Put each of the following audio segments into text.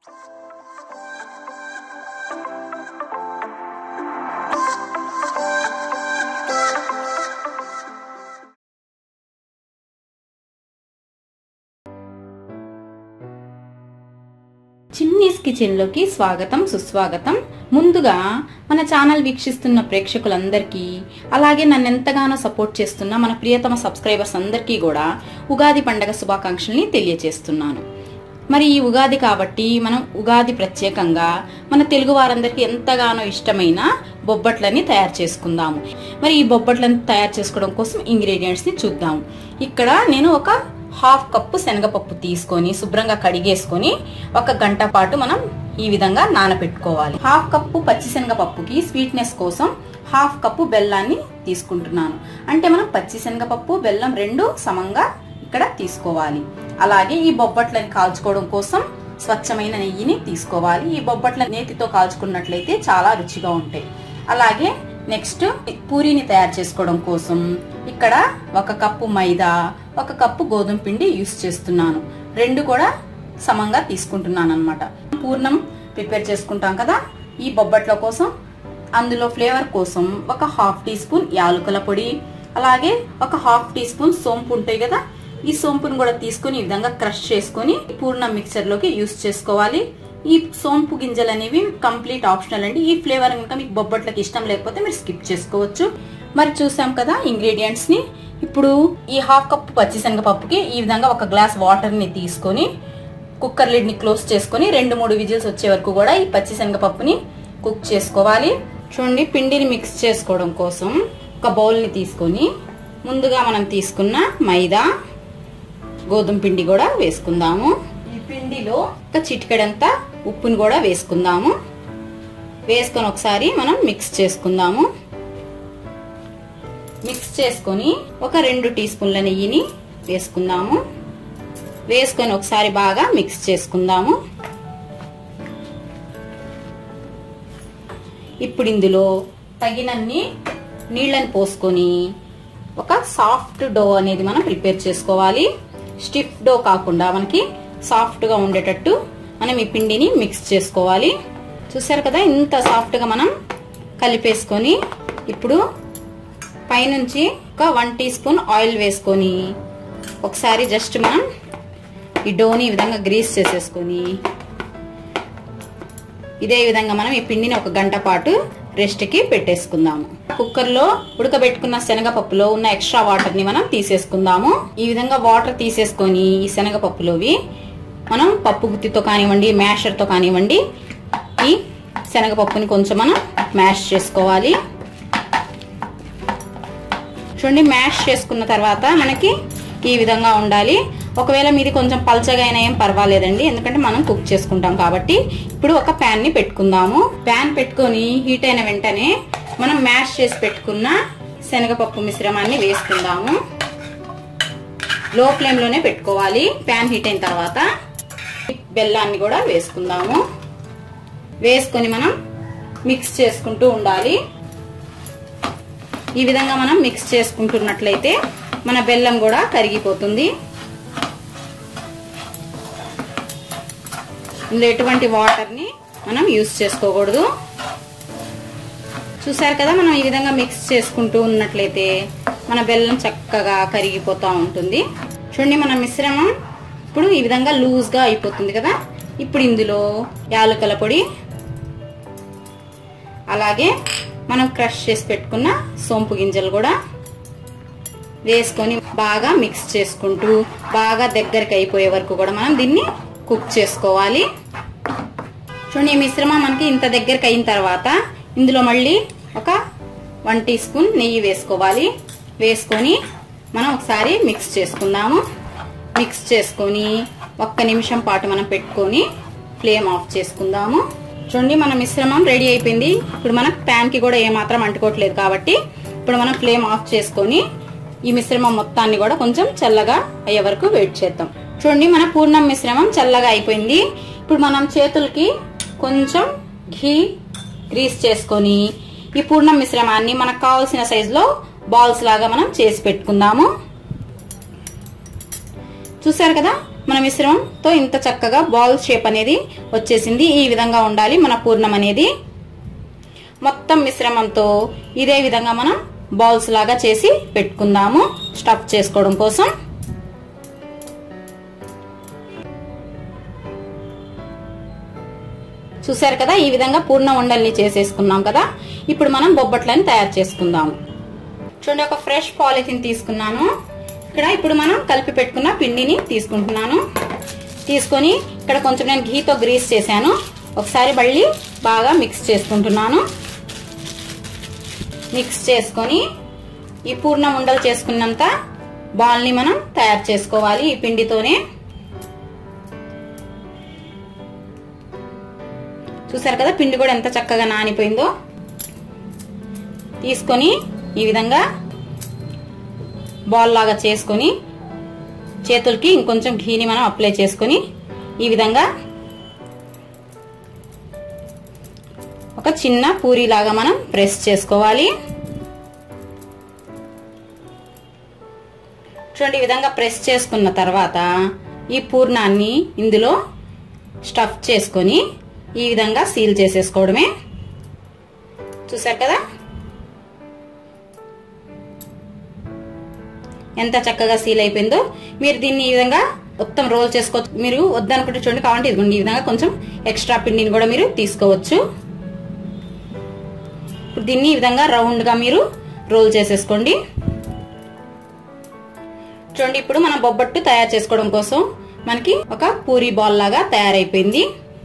చిన్నీస్ కిచెన్లోకి స్వాగతం సుస్వాగతం ముందుగా మన ఛానల్ వీక్షిస్తున్న ప్రేక్షకులందరికీ అలాగే నన్ను ఎంతగానో సపోర్ట్ చేస్తున్న మన ప్రియతమ సబ్స్క్రైబర్స్ అందరికీ కూడా ఉగాది పండగ శుభాకాంక్షల్ని తెలియజేస్తున్నాను మరి ఈ ఉగాది కాబట్టి మనం ఉగాది ప్రత్యేకంగా మన తెలుగు వారందరికీ ఎంతగానో ఇష్టమైన బొబ్బట్లని తయారు చేసుకుందాము మరి ఈ బొబ్బట్లను తయారు చేసుకోవడం కోసం ఇంగ్రీడియంట్స్ని చూద్దాం ఇక్కడ నేను ఒక హాఫ్ కప్పు శనగపప్పు తీసుకొని శుభ్రంగా కడిగేసుకొని ఒక గంట పాటు మనం ఈ విధంగా నానబెట్టుకోవాలి హాఫ్ కప్పు పచ్చిశనగపప్పుకి స్వీట్నెస్ కోసం హాఫ్ కప్పు బెల్లాన్ని తీసుకుంటున్నాను అంటే మనం పచ్చిశనగపప్పు బెల్లం రెండు సమంగా ఇక్కడ తీసుకోవాలి అలాగే ఈ బొబ్బట్లని కాల్చుకోవడం కోసం స్వచ్ఛమైన నెయ్యిని తీసుకోవాలి ఈ బొబ్బట్ల నేతితో కాల్చుకున్నట్లయితే చాలా రుచిగా ఉంటాయి అలాగే నెక్స్ట్ పూరీని తయారు చేసుకోవడం కోసం ఇక్కడ ఒక కప్పు మైదా ఒక కప్పు గోధుమ పిండి యూస్ చేస్తున్నాను రెండు కూడా సమంగా తీసుకుంటున్నాను అనమాట పూర్ణం ప్రిపేర్ చేసుకుంటాం కదా ఈ బొబ్బట్ల కోసం అందులో ఫ్లేవర్ కోసం ఒక హాఫ్ టీ స్పూన్ యాలకుల పొడి అలాగే ఒక హాఫ్ టీ స్పూన్ సోంపు ఉంటాయి కదా ఈ సోంపును కూడా తీసుకొని ఈ విధంగా క్రష్ చేసుకొని పూర్ణం మిక్చర్ లోకి యూస్ చేసుకోవాలి ఈ సోంపు గింజలు అనేవి కంప్లీట్ ఆప్షనల్ అండి ఈ ఫ్లేవర్ కనుక మీకు బొబ్బట్లకి ఇష్టం లేకపోతే మీరు స్కిప్ చేసుకోవచ్చు మరి చూసాం కదా ఇంగ్రీడియంట్స్ ని ఇప్పుడు ఈ హాఫ్ కప్ పచ్చిశనగపప్పుకి ఈ విధంగా ఒక గ్లాస్ వాటర్ ని తీసుకొని కుక్కర్ లిడ్ ని క్లోజ్ చేసుకొని రెండు మూడు విజిల్స్ వచ్చే వరకు కూడా ఈ పచ్చిశనగపప్పుని కుక్ చేసుకోవాలి చూడండి పిండిని మిక్స్ చేసుకోవడం కోసం ఒక బౌల్ ని తీసుకొని ముందుగా మనం తీసుకున్న మైదా గోధుమ పిండి కూడా వేసుకుందాము ఈ పిండిలో ఒక చిటికెడంతా ఉప్పుని కూడా వేసుకుందాము వేసుకొని ఒకసారి మనం మిక్స్ చేసుకుందాము మిక్స్ చేసుకొని ఒక రెండు టీ స్పూన్ల నెయ్యిని వేసుకుందాము వేసుకొని ఒకసారి బాగా మిక్స్ చేసుకుందాము ఇప్పుడు ఇందులో తగినన్ని నీళ్ళని పోసుకొని ఒక సాఫ్ట్ డో అనేది మనం ప్రిపేర్ చేసుకోవాలి స్టిఫ్ డో కాకుండా మనకి సాఫ్ట్ గా ఉండేటట్టు మనం ఈ పిండిని మిక్స్ చేసుకోవాలి చూసారు కదా ఇంత సాఫ్ట్ గా మనం కలిపేసుకొని ఇప్పుడు పైనుంచి ఒక వన్ టీ స్పూన్ ఆయిల్ వేసుకొని ఒకసారి జస్ట్ మనం ఈ డోని ఈ విధంగా గ్రీస్ చేసేసుకొని ఇదే విధంగా మనం ఈ పిండిని ఒక గంట పాటు రెస్ట్ కి పెట్టేసుకుందాము కుక్కర్ లో ఉడకబెట్టుకున్న శనగపప్పులో ఉన్న ఎక్స్ట్రా వాటర్ ని మనం తీసేసుకుందాము ఈ విధంగా వాటర్ తీసేసుకొని ఈ శనగపప్పులోవి మనం పప్పు గుత్తితో కానివ్వండి మ్యాషర్ తో కానివ్వండి ఈ శనగపప్పుని కొంచెం మనం మ్యాష్ చేసుకోవాలి చూడండి మ్యాష్ చేసుకున్న తర్వాత మనకి ఈ విధంగా ఉండాలి ఒకవేళ మీది కొంచెం పల్చగా అయినా ఏం పర్వాలేదండి ఎందుకంటే మనం కుక్ చేసుకుంటాం కాబట్టి ఇప్పుడు ఒక ప్యాన్ ని పెట్టుకుందాము ప్యాన్ పెట్టుకొని హీట్ అయిన వెంటనే మనం మ్యాష్ చేసి పెట్టుకున్న శనగపప్పు మిశ్రమాన్ని వేసుకుందాము లో ఫ్లేమ్ లోనే పెట్టుకోవాలి ప్యాన్ హీట్ అయిన తర్వాత బెల్లాన్ని కూడా వేసుకుందాము వేసుకొని మనం మిక్స్ చేసుకుంటూ ఉండాలి ఈ విధంగా మనం మిక్స్ చేసుకుంటున్నట్లయితే మన బెల్లం కూడా కరిగిపోతుంది ఇందులో ఎటువంటి వాటర్ని మనం యూస్ చేసుకోకూడదు చూసారు కదా మనం ఈ విధంగా మిక్స్ చేసుకుంటూ ఉన్నట్లయితే మన బెల్లం చక్కగా కరిగిపోతూ ఉంటుంది చూడండి మన మిశ్రమం ఇప్పుడు ఈ విధంగా లూజ్గా అయిపోతుంది కదా ఇప్పుడు ఇందులో యాలకుల పొడి అలాగే మనం క్రష్ చేసి పెట్టుకున్న సోంపు గింజలు కూడా వేసుకొని బాగా మిక్స్ చేసుకుంటూ బాగా దగ్గరికి అయిపోయే వరకు కూడా మనం దీన్ని కుక్ చేసుకోవాలి చూడండి ఈ మిశ్రమం మనకి ఇంత దగ్గరికి అయిన తర్వాత ఇందులో మళ్ళీ ఒక వన్ టీ స్పూన్ నెయ్యి వేసుకోవాలి వేసుకొని మనం ఒకసారి మిక్స్ చేసుకుందాము మిక్స్ చేసుకొని ఒక్క నిమిషం పాటు మనం పెట్టుకొని ఫ్లేమ్ ఆఫ్ చేసుకుందాము చూడండి మన మిశ్రమం రెడీ అయిపోయింది ఇప్పుడు మన ప్యాన్ కి కూడా ఏమాత్రం అంటుకోవట్లేదు కాబట్టి ఇప్పుడు మనం ఫ్లేమ్ ఆఫ్ చేసుకొని ఈ మిశ్రమం మొత్తాన్ని కూడా కొంచెం చల్లగా అయ్యే వరకు వెయిట్ చేద్దాం చూడండి మన పూర్ణం మిశ్రమం చల్లగా అయిపోయింది ఇప్పుడు మనం చేతులకి కొంచెం ఘీ గ్రీస్ చేసుకొని ఈ పూర్ణం మిశ్రమాన్ని మనకు కావాల్సిన సైజులో బాల్స్ లాగా మనం చేసి పెట్టుకుందాము చూసారు కదా మన మిశ్రమంతో ఇంత చక్కగా బాల్ షేప్ అనేది వచ్చేసింది ఈ విధంగా ఉండాలి మన పూర్ణం అనేది మొత్తం మిశ్రమంతో ఇదే విధంగా మనం బాల్స్ లాగా చేసి పెట్టుకుందాము స్టఫ్ చేసుకోవడం కోసం చూసారు కదా ఈ విధంగా పూర్ణ ఉండల్ని చేసేసుకున్నాం కదా ఇప్పుడు మనం బొబ్బట్లని తయారు చేసుకుందాము చూడండి ఒక ఫ్రెష్ పాలిథిన్ తీసుకున్నాను ఇక్కడ ఇప్పుడు మనం కలిపి పెట్టుకున్న పిండిని తీసుకుంటున్నాను తీసుకొని ఇక్కడ కొంచెం నేను ఘీతో గ్రీస్ చేశాను ఒకసారి మళ్ళీ బాగా మిక్స్ చేసుకుంటున్నాను మిక్స్ చేసుకొని ఈ పూర్ణం ఉండలు చేసుకున్నంత బాల్ని మనం తయారు చేసుకోవాలి ఈ పిండితోనే చూసారు కదా పిండి కూడా ఎంత చక్కగా నానిపోయిందో తీసుకొని ఈ విధంగా బాల్ లాగా చేసుకొని చేతులకి ఇంకొంచెం ఘీని మనం అప్లై చేసుకొని ఈ విధంగా ఒక చిన్న పూరి లాగా మనం ప్రెస్ చేసుకోవాలి చూడండి ఈ విధంగా ప్రెస్ చేసుకున్న తర్వాత ఈ పూర్ణాన్ని ఇందులో స్టఫ్ చేసుకొని ఈ విధంగా సీల్ చేసేసుకోవడమే చూసారు కదా ఎంత చక్కగా సీల్ అయిపోయిందో మీరు దీన్ని ఈ విధంగా మొత్తం రోల్ చేసుకోవచ్చు మీరు వద్దనుకుంటే చూడండి కావాలంటే ఇదిగోండి ఈ విధంగా కొంచెం ఎక్స్ట్రా పిండిని కూడా మీరు తీసుకోవచ్చు ఇప్పుడు దీన్ని ఈ విధంగా రౌండ్ గా మీరు రోల్ చేసేసుకోండి చూడండి ఇప్పుడు మనం బొబ్బట్టు తయారు చేసుకోవడం కోసం మనకి ఒక పూరి బాల్ లాగా తయారైపోయింది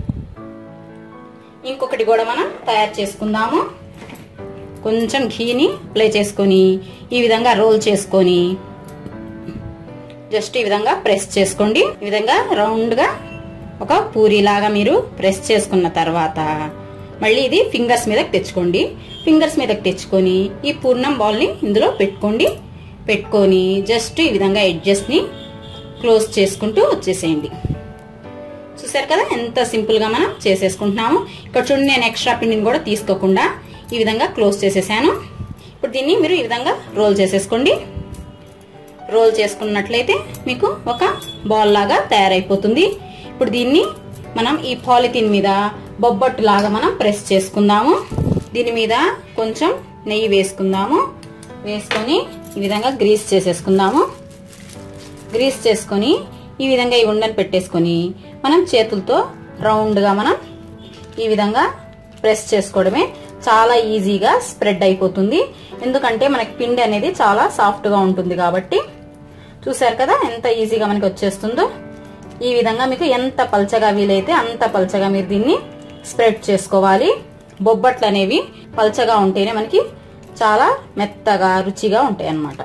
ఇంకొకటి కూడా మనం తయారు చేసుకుందాము కొంచెం ఘీని అప్లై చేసుకొని ఈ విధంగా రోల్ చేసుకొని జస్ట్ ఈ విధంగా ప్రెస్ చేసుకోండి ఈ విధంగా రౌండ్ గా ఒక పూరి లాగా మీరు ప్రెస్ చేసుకున్న తర్వాత మళ్ళీ ఇది ఫింగర్స్ మీదకి తెచ్చుకోండి ఫింగర్స్ మీదకి తెచ్చుకొని ఈ పూర్ణం బాల్ ని ఇందులో పెట్టుకోండి పెట్టుకొని జస్ట్ ఈ విధంగా ఎడ్జెస్ ని క్లోజ్ చేసుకుంటూ వచ్చేసేయండి చూసారు కదా ఎంత సింపుల్ గా మనం చేసేసుకుంటున్నాము ఇక్కడ చూడండి నేను ఎక్స్ట్రా పిండిని కూడా తీసుకోకుండా ఈ విధంగా క్లోజ్ చేసేసాను ఇప్పుడు దీన్ని మీరు ఈ విధంగా రోల్ చేసేసుకోండి రోల్ చేసుకున్నట్లయితే మీకు ఒక బాల్ లాగా తయారైపోతుంది ఇప్పుడు దీన్ని మనం ఈ పాలిథిన్ మీద బొబ్బట్టు లాగా మనం ప్రెస్ చేసుకుందాము దీని మీద కొంచెం నెయ్యి వేసుకుందాము వేసుకొని ఈ విధంగా గ్రీస్ చేసేసుకుందాము గ్రీస్ చేసుకొని ఈ విధంగా ఈ ఉండని పెట్టేసుకొని మనం చేతులతో రౌండ్గా మనం ఈ విధంగా ప్రెస్ చేసుకోవడమే చాలా ఈజీగా స్ప్రెడ్ అయిపోతుంది ఎందుకంటే మనకి పిండి అనేది చాలా సాఫ్ట్గా ఉంటుంది కాబట్టి చూసారు కదా ఎంత ఈజీగా మనకి వచ్చేస్తుందో ఈ విధంగా మీకు ఎంత పల్చగా వీలైతే అంత పల్చగా మీరు దీన్ని స్ప్రెడ్ చేసుకోవాలి బొబ్బట్లు అనేవి పల్చగా ఉంటేనే మనకి చాలా మెత్తగా రుచిగా ఉంటాయి అన్నమాట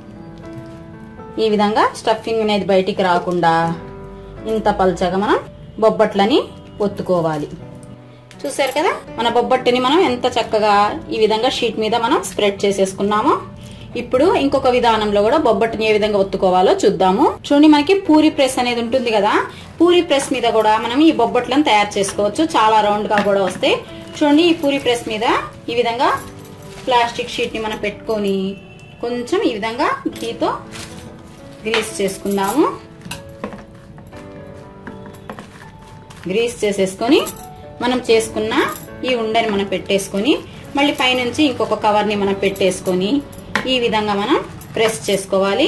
ఈ విధంగా స్టఫింగ్ అనేది బయటికి రాకుండా ఇంత పల్చగా మనం బొబ్బట్లని ఒత్తుకోవాలి చూసారు కదా మన బొబ్బట్టుని మనం ఎంత చక్కగా ఈ విధంగా షీట్ మీద మనం స్ప్రెడ్ చేసేసుకున్నామో ఇప్పుడు ఇంకొక విధానంలో కూడా బొబ్బట్టుని ఏ విధంగా ఒత్తుకోవాలో చూద్దాము చూడండి మనకి పూరి ప్రెస్ అనేది ఉంటుంది కదా పూరి ప్రెస్ మీద కూడా మనం ఈ బొబ్బట్లను తయారు చేసుకోవచ్చు చాలా రౌండ్ గా కూడా వస్తాయి చూడండి ఈ పూరి ప్రెస్ మీద ఈ విధంగా ప్లాస్టిక్ షీట్ ని మనం పెట్టుకొని కొంచెం ఈ విధంగా ఘీతో గ్రీస్ చేసుకుందాము గ్రీస్ చేసేసుకొని మనం చేసుకున్న ఈ ఉండని మనం పెట్టేసుకొని మళ్ళీ పైనుంచి ఇంకొక కవర్ని మనం పెట్టేసుకొని ఈ విధంగా మనం ప్రెస్ చేసుకోవాలి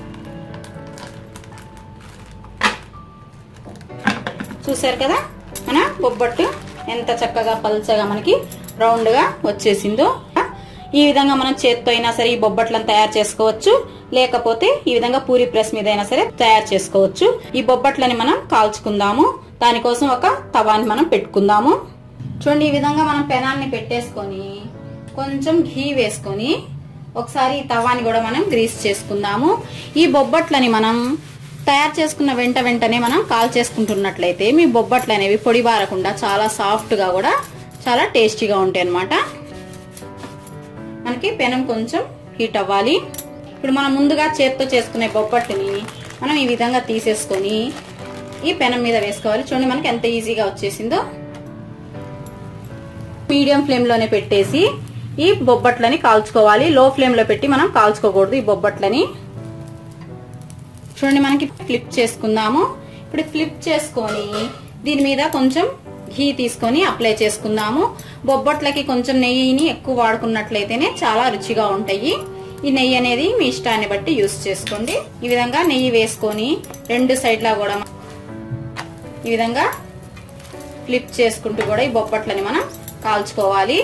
చూసారు కదా మన బొబ్బట్టు ఎంత చక్కగా పల్చగా మనకి రౌండ్ గా వచ్చేసిందో ఈ విధంగా మనం చేత్తో అయినా సరే ఈ బొబ్బట్లను తయారు చేసుకోవచ్చు లేకపోతే ఈ విధంగా పూరి ప్రెస్ మీద అయినా సరే తయారు చేసుకోవచ్చు ఈ బొబ్బట్లని మనం కాల్చుకుందాము దానికోసం ఒక తవాని మనం పెట్టుకుందాము చూడండి ఈ విధంగా మనం పెనాన్ని పెట్టేసుకొని కొంచెం ఘీ వేసుకొని ఒకసారి ఈ తవాని కూడా మనం గ్రీస్ చేసుకుందాము ఈ బొబ్బట్లని మనం తయారు చేసుకున్న వెంట వెంటనే మనం కాల్ చేసుకుంటున్నట్లయితే మీ బొబ్బట్లు అనేవి పొడి బారకుండా చాలా సాఫ్ట్ గా కూడా చాలా టేస్టీగా ఉంటాయి అన్నమాట మనకి పెనం కొంచెం హీట్ అవ్వాలి ఇప్పుడు మనం ముందుగా చేత్తో చేసుకునే బొబ్బట్టుని మనం ఈ విధంగా తీసేసుకొని ఈ పెనం మీద వేసుకోవాలి చూడండి మనకి ఎంత ఈజీగా వచ్చేసిందో మీడియం ఫ్లేమ్ లోనే పెట్టేసి ఈ బొబ్బట్లని కాల్చుకోవాలి లో ఫ్లేమ్ లో పెట్టి మనం కాల్చుకోకూడదు ఈ బొబ్బట్లని చూడండి మనకి ఫ్లిప్ చేసుకుందాము ఇప్పుడు ఫ్లిప్ చేసుకొని దీని మీద కొంచెం ఘీ తీసుకొని అప్లై చేసుకుందాము బొబ్బట్లకి కొంచెం నెయ్యిని ఎక్కువ వాడుకున్నట్లయితేనే చాలా రుచిగా ఉంటాయి ఈ నెయ్యి అనేది మీ ఇష్టాన్ని బట్టి యూస్ చేసుకోండి ఈ విధంగా నెయ్యి వేసుకొని రెండు సైడ్లా కూడా ఈ విధంగా ఫ్లిప్ చేసుకుంటూ కూడా ఈ బొబ్బట్లని మనం కాల్చుకోవాలి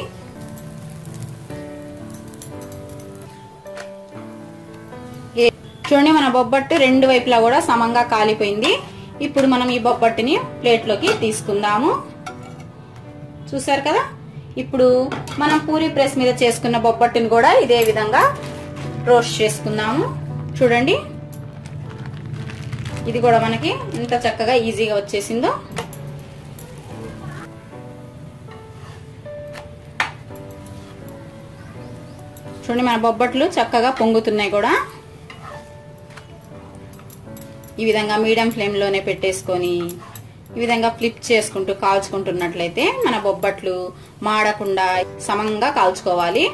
చూడండి మన బొబ్బట్టు రెండు వైపులా కూడా సమంగా కాలిపోయింది ఇప్పుడు మనం ఈ బొబ్బట్టుని ప్లేట్లోకి తీసుకుందాము చూసారు కదా ఇప్పుడు మనం పూరి ప్రెస్ మీద చేసుకున్న బొబ్బట్టుని కూడా ఇదే విధంగా రోస్ట్ చేసుకుందాము చూడండి ఇది కూడా మనకి ఎంత చక్కగా ఈజీగా వచ్చేసిందో చూడండి మన బొబ్బట్లు చక్కగా పొంగుతున్నాయి కూడా ఈ విధంగా మీడియం ఫ్లేమ్లోనే పెట్టేసుకొని ఈ విధంగా ఫ్లిప్ చేసుకుంటూ కాల్చుకుంటున్నట్లయితే మన బొబ్బట్లు మాడకుండా సమంగా కాల్చుకోవాలి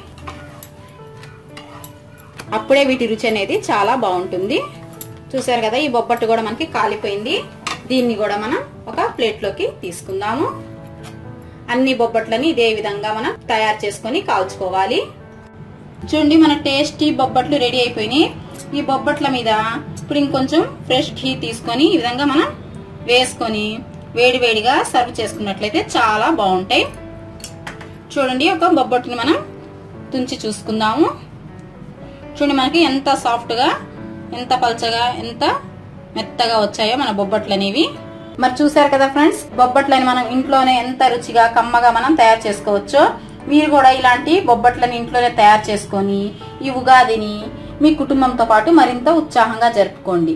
అప్పుడే వీటి రుచి అనేది చాలా బాగుంటుంది చూసారు కదా ఈ బొబ్బట్టు కూడా మనకి కాలిపోయింది దీన్ని కూడా మనం ఒక ప్లేట్లోకి తీసుకుందాము అన్ని బొబ్బట్లని ఇదే విధంగా మనం తయారు చేసుకొని కాల్చుకోవాలి చూడండి మన టేస్టీ బొబ్బట్లు రెడీ అయిపోయినాయి ఈ బొబ్బట్ల మీద ఇప్పుడు ఇంకొంచెం ఫ్రెష్ ఘీ తీసుకొని ఈ విధంగా మనం వేసుకొని వేడి వేడిగా సర్వ్ చేసుకున్నట్లయితే చాలా బాగుంటాయి చూడండి ఒక బొబ్బట్టుని మనం తుంచి చూసుకుందాము చూడండి మనకి ఎంత సాఫ్ట్గా ఎంత పల్చగా ఎంత మెత్తగా వచ్చాయో మన బొబ్బట్లు అనేవి మరి చూసారు కదా ఫ్రెండ్స్ బొబ్బట్లని మనం ఇంట్లోనే ఎంత రుచిగా కమ్మగా మనం తయారు చేసుకోవచ్చో మీరు కూడా ఇలాంటి బొబ్బట్లని ఇంట్లోనే తయారు చేసుకొని ఈ ఉగాదిని మీ కుటుంబంతో పాటు మరింత ఉత్సాహంగా జరుపుకోండి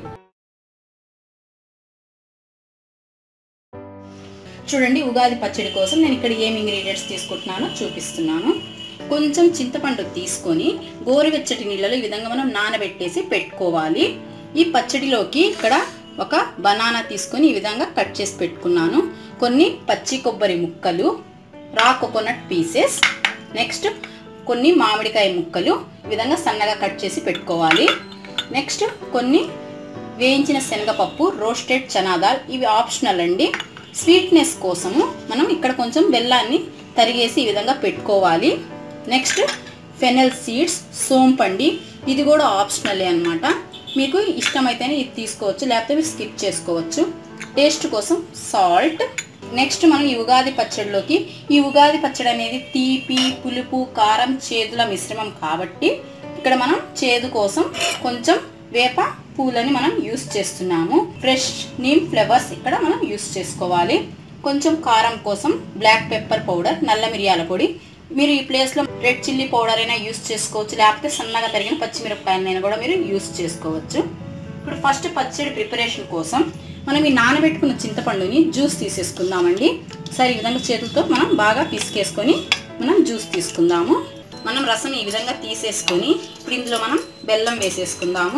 చూడండి ఉగాది పచ్చడి కోసం నేను ఇక్కడ ఏం ఇంగ్రీడియంట్స్ తీసుకుంటున్నానో చూపిస్తున్నాను కొంచెం చింతపండు తీసుకొని గోరువెచ్చటి నీళ్ళలో ఈ విధంగా మనం నానబెట్టేసి పెట్టుకోవాలి ఈ పచ్చడిలోకి ఇక్కడ ఒక బనానా తీసుకొని ఈ విధంగా కట్ చేసి పెట్టుకున్నాను కొన్ని పచ్చి కొబ్బరి ముక్కలు రా కోకోనట్ పీసెస్ నెక్స్ట్ కొన్ని మామిడికాయ ముక్కలు ఈ విధంగా సన్నగా కట్ చేసి పెట్టుకోవాలి నెక్స్ట్ కొన్ని వేయించిన శనగపప్పు రోస్టెడ్ చనాదాల్ ఇవి ఆప్షనల్ అండి స్వీట్నెస్ కోసము మనం ఇక్కడ కొంచెం బెల్లాన్ని తరిగేసి ఈ విధంగా పెట్టుకోవాలి నెక్స్ట్ ఫెనల్ సీడ్స్ సోంపండి ఇది కూడా ఆప్షనలే అనమాట మీకు ఇష్టమైతేనే ఇది తీసుకోవచ్చు లేకపోతే మీరు స్కిప్ చేసుకోవచ్చు టేస్ట్ కోసం సాల్ట్ నెక్స్ట్ మనం ఈ ఉగాది పచ్చడిలోకి ఈ ఉగాది పచ్చడి అనేది తీపి పులుపు కారం చేదుల మిశ్రమం కాబట్టి ఇక్కడ మనం చేదు కోసం కొంచెం వేప పూలని మనం యూస్ చేస్తున్నాము ఫ్రెష్ నీమ్ ఫ్లేవర్స్ ఇక్కడ మనం యూస్ చేసుకోవాలి కొంచెం కారం కోసం బ్లాక్ పెప్పర్ పౌడర్ నల్ల మిరియాల పొడి మీరు ఈ ప్లేస్లో రెడ్ చిల్లీ పౌడర్ అయినా యూస్ చేసుకోవచ్చు లేకపోతే సన్నగా తరిగిన పచ్చిమిరపకాయలైనా కూడా మీరు యూస్ చేసుకోవచ్చు ఇప్పుడు ఫస్ట్ పచ్చడి ప్రిపరేషన్ కోసం మనం ఈ నానబెట్టుకున్న చింతపండుని జ్యూస్ తీసేసుకుందామండి సరే ఈ విధంగా చేతులతో మనం బాగా పిసికేసుకొని మనం జ్యూస్ తీసుకుందాము మనం రసం ఈ విధంగా తీసేసుకొని ఇప్పుడు ఇందులో మనం బెల్లం వేసేసుకుందాము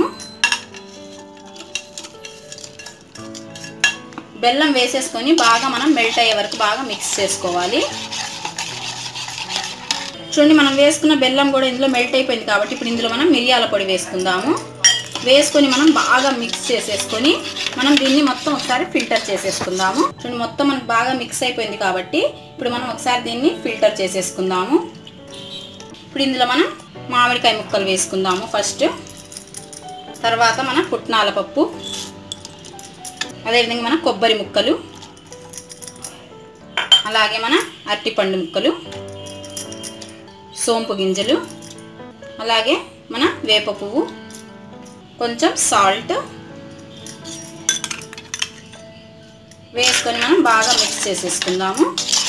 బెల్లం వేసేసుకొని బాగా మనం మెల్ట్ అయ్యే వరకు బాగా మిక్స్ చేసుకోవాలి చూడండి మనం వేసుకున్న బెల్లం కూడా ఇందులో మెల్ట్ అయిపోయింది కాబట్టి ఇప్పుడు ఇందులో మనం మిరియాల పొడి వేసుకుందాము వేసుకొని మనం బాగా మిక్స్ చేసేసుకొని మనం దీన్ని మొత్తం ఒకసారి ఫిల్టర్ చేసేసుకుందాము చూడండి మొత్తం మనకు బాగా మిక్స్ అయిపోయింది కాబట్టి ఇప్పుడు మనం ఒకసారి దీన్ని ఫిల్టర్ చేసేసుకుందాము ఇప్పుడు ఇందులో మనం మామిడికాయ ముక్కలు వేసుకుందాము ఫస్ట్ తర్వాత మన పుట్నాల పప్పు అదేవిధంగా మన కొబ్బరి ముక్కలు అలాగే మన అరటిపండు ముక్కలు సోంపు గింజలు అలాగే మన వేప పువ్వు కొంచెం సాల్ట్ వేసుకొని మనం బాగా మిక్స్ చేసేసుకుందాము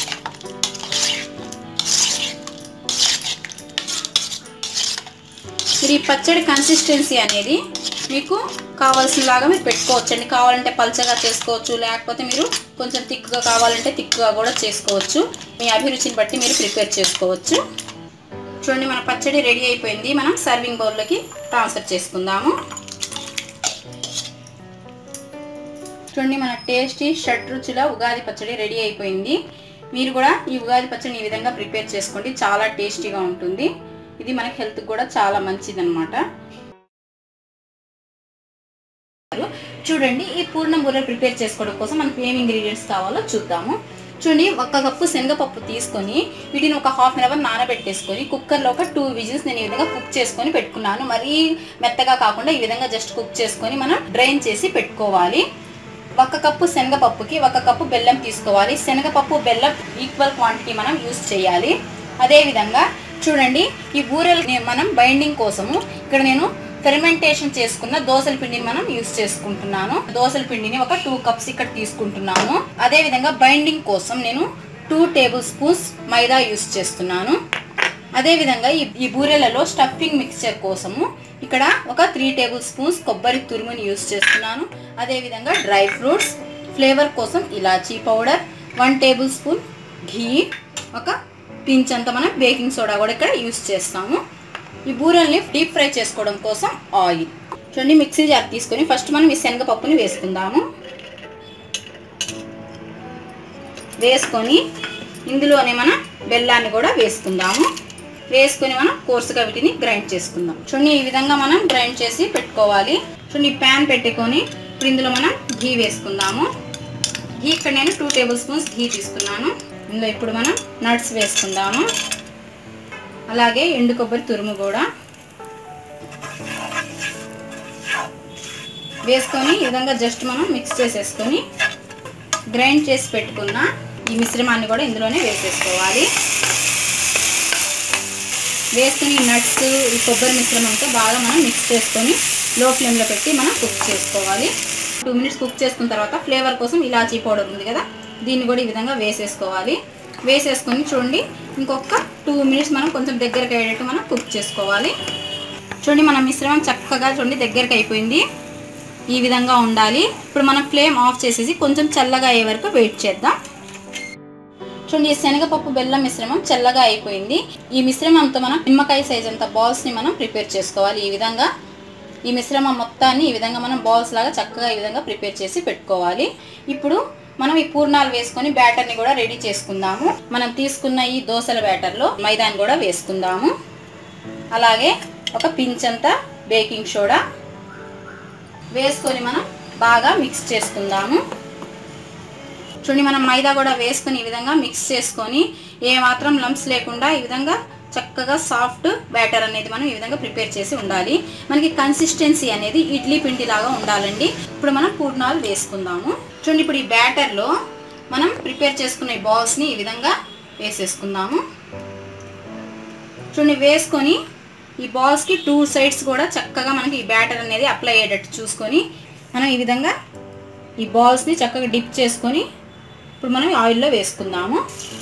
మీరు ఈ పచ్చడి కన్సిస్టెన్సీ అనేది మీకు కావాల్సినలాగా మీరు పెట్టుకోవచ్చండి కావాలంటే పల్చగా చేసుకోవచ్చు లేకపోతే మీరు కొంచెం థిక్గా కావాలంటే థిక్గా కూడా చేసుకోవచ్చు మీ అభిరుచిని బట్టి మీరు ప్రిపేర్ చేసుకోవచ్చు చూడండి మన పచ్చడి రెడీ అయిపోయింది మనం సర్వింగ్ బౌల్లోకి ట్రాన్స్ఫర్ చేసుకుందాము చూడండి మన టేస్టీ షడ్ రుచుల ఉగాది పచ్చడి రెడీ అయిపోయింది మీరు కూడా ఈ ఉగాది పచ్చడిని ఈ విధంగా ప్రిపేర్ చేసుకోండి చాలా టేస్టీగా ఉంటుంది ఇది మనకి హెల్త్ కూడా చాలా మంచిది అనమాట చూడండి ఈ పూర్ణం బూరెలు ప్రిపేర్ చేసుకోవడం కోసం మనకి ఏమి ఇంగ్రీడియంట్స్ కావాలో చూద్దాము చూడండి ఒక కప్పు శనగపప్పు తీసుకొని వీటిని ఒక హాఫ్ అన్ అవర్ నానబెట్టేసుకొని కుక్కర్లో ఒక టూ విజిల్స్ నేను ఈ విధంగా కుక్ చేసుకొని పెట్టుకున్నాను మరీ మెత్తగా కాకుండా ఈ విధంగా జస్ట్ కుక్ చేసుకొని మనం డ్రైన్ చేసి పెట్టుకోవాలి ఒక కప్పు శనగపప్పుకి ఒక కప్పు బెల్లం తీసుకోవాలి శనగపప్పు బెల్లం ఈక్వల్ క్వాంటిటీ మనం యూస్ చేయాలి అదేవిధంగా చూడండి ఈ బూరెలు నే- మనం బైండింగ్ కోసము ఇక్కడ నేను ఫెర్మెంటేషన్ చేసుకున్న దోసల పిండిని మనం యూస్ చేసుకుంటున్నాను దోసల పిండిని ఒక టూ కప్స్ ఇక్కడ తీసుకుంటున్నాను అదే విధంగా బైండింగ్ కోసం నేను two tablespoons maida use చేస్తున్నాను అదే విధంగా ఈ ఈ బూరెలలో స్టఫింగ్ మిక్స్చర్ కోసము ఇక్కడ ఒక త్రీ టేబుల్ స్పూన్స్ కొబ్బరి తురుముని యూస్ చేస్తున్నాను అదే విధంగా డ్రై ఫ్రూట్స్ ఫ్లేవర్ కోసం ఇలాచీ powder one tablespoon ghee ఒక పించ్ అంత మనం బేకింగ్ సోడా కూడా ఇక్కడ యూస్ చేస్తాము ఈ బూరెల్ని డీప్ ఫ్రై చేసుకోవడం కోసం ఆయిల్ చూడండి మిక్సీ జార్ తీసుకొని ఫస్ట్ మనం ఈ శనగపప్పుని వేసుకుందాము వేసుకొని ఇందులోనే మనం బెల్లాన్ని కూడా వేసుకుందాము వేసుకొని మనం కోర్సుగా వీటిని గ్రైండ్ చేసుకుందాం చూడండి ఈ విధంగా మనం గ్రైండ్ చేసి పెట్టుకోవాలి చూడండి ప్యాన్ పెట్టుకొని ఇప్పుడు ఇందులో మనం ఘీ వేసుకుందాము ఘీ ఇక్కడ నేను టూ టేబుల్ స్పూన్స్ ఘీ తీసుకున్నాను ఇందులో ఇప్పుడు మనం నట్స్ వేసుకుందాము అలాగే ఎండు కొబ్బరి తురుము కూడా వేసుకొని ఈ విధంగా జస్ట్ మనం మిక్స్ చేసేసుకొని గ్రైండ్ చేసి పెట్టుకున్న ఈ మిశ్రమాన్ని కూడా ఇందులోనే వేసేసుకోవాలి వేసుకుని ఈ నట్స్ ఈ కొబ్బరి మిశ్రమంతో బాగా మనం మిక్స్ చేసుకొని లో ఫ్లేమ్లో పెట్టి మనం కుక్ చేసుకోవాలి టూ మినిట్స్ కుక్ చేసుకున్న తర్వాత ఫ్లేవర్ కోసం ఇలాచీ పౌడర్ ఉంది కదా దీన్ని కూడా ఈ విధంగా వేసేసుకోవాలి వేసేసుకొని చూడండి ఇంకొక టూ మినిట్స్ మనం కొంచెం దగ్గరకు అయ్యేటట్టు మనం కుక్ చేసుకోవాలి చూడండి మన మిశ్రమం చక్కగా చూడండి దగ్గరకు అయిపోయింది ఈ విధంగా ఉండాలి ఇప్పుడు మనం ఫ్లేమ్ ఆఫ్ చేసేసి కొంచెం చల్లగా అయ్యే వరకు వెయిట్ చేద్దాం చూడండి ఈ శనగపప్పు బెల్లం మిశ్రమం చల్లగా అయిపోయింది ఈ మిశ్రమంతో మనం నిమ్మకాయ సైజ్ అంత బాల్స్ ని మనం ప్రిపేర్ చేసుకోవాలి ఈ విధంగా ఈ మిశ్రమం మొత్తాన్ని ఈ విధంగా మనం బాల్స్ లాగా చక్కగా ఈ విధంగా ప్రిపేర్ చేసి పెట్టుకోవాలి ఇప్పుడు మనం ఈ పూర్ణాలు వేసుకొని బ్యాటర్ని కూడా రెడీ చేసుకుందాము మనం తీసుకున్న ఈ దోసల బ్యాటర్లో మైదాని కూడా వేసుకుందాము అలాగే ఒక పించంత బేకింగ్ సోడా వేసుకొని మనం బాగా మిక్స్ చేసుకుందాము చూడండి మనం మైదా కూడా వేసుకొని ఈ విధంగా మిక్స్ చేసుకొని ఏ మాత్రం లంప్స్ లేకుండా ఈ విధంగా చక్కగా సాఫ్ట్ బ్యాటర్ అనేది మనం ఈ విధంగా ప్రిపేర్ చేసి ఉండాలి మనకి కన్సిస్టెన్సీ అనేది ఇడ్లీ పిండి లాగా ఉండాలండి ఇప్పుడు మనం పూర్ణాలు వేసుకుందాము చూడండి ఇప్పుడు ఈ బ్యాటర్లో మనం ప్రిపేర్ చేసుకున్న ఈ బాల్స్ని ఈ విధంగా వేసేసుకుందాము చూడండి వేసుకొని ఈ బాల్స్కి టూ సైడ్స్ కూడా చక్కగా మనకి ఈ బ్యాటర్ అనేది అప్లై అయ్యేటట్టు చూసుకొని మనం ఈ విధంగా ఈ బాల్స్ని చక్కగా డిప్ చేసుకొని ఇప్పుడు మనం ఆయిల్లో వేసుకుందాము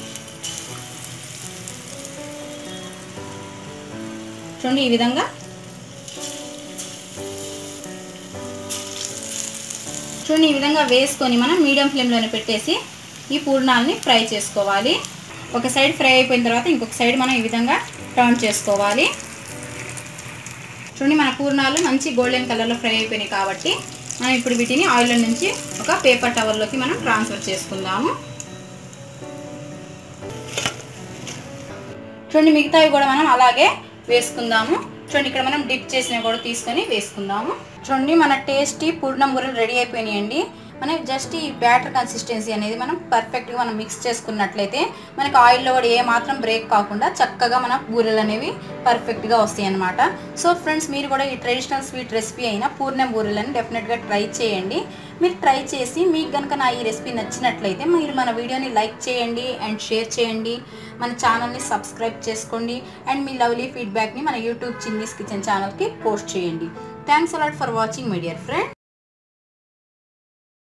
చూడండి ఈ విధంగా చూడండి ఈ విధంగా వేసుకొని మనం మీడియం ఫ్లేమ్లోనే పెట్టేసి ఈ పూర్ణాలని ఫ్రై చేసుకోవాలి ఒక సైడ్ ఫ్రై అయిపోయిన తర్వాత ఇంకొక సైడ్ మనం ఈ విధంగా టర్న్ చేసుకోవాలి చూడండి మన పూర్ణాలు మంచి గోల్డెన్ కలర్లో ఫ్రై అయిపోయినాయి కాబట్టి మనం ఇప్పుడు వీటిని ఆయిల్ నుంచి ఒక పేపర్ టవర్లోకి మనం ట్రాన్స్ఫర్ చేసుకుందాము చూడండి మిగతావి కూడా మనం అలాగే వేసుకుందాము చూడండి ఇక్కడ మనం డిప్ చేసినవి కూడా తీసుకొని వేసుకుందాము చూడండి మన టేస్టీ పూర్ణం బూరెలు రెడీ అయిపోయినాయండి మనం జస్ట్ ఈ బ్యాటర్ కన్సిస్టెన్సీ అనేది మనం పర్ఫెక్ట్గా మనం మిక్స్ చేసుకున్నట్లయితే మనకి ఆయిల్లో కూడా ఏ మాత్రం బ్రేక్ కాకుండా చక్కగా మన బూరెలు అనేవి పర్ఫెక్ట్గా వస్తాయి అనమాట సో ఫ్రెండ్స్ మీరు కూడా ఈ ట్రెడిషనల్ స్వీట్ రెసిపీ అయిన పూర్ణం బూరెలని డెఫినెట్గా ట్రై చేయండి మీరు ట్రై చేసి మీకు కనుక నా ఈ రెసిపీ నచ్చినట్లయితే మీరు మన వీడియోని లైక్ చేయండి అండ్ షేర్ చేయండి మన ఛానల్ని సబ్స్క్రైబ్ చేసుకోండి అండ్ మీ లవ్లీ ఫీడ్బ్యాక్ని మన యూట్యూబ్ చిన్నీస్ కిచెన్ ఛానల్కి పోస్ట్ చేయండి thanks a lot for watching my dear friend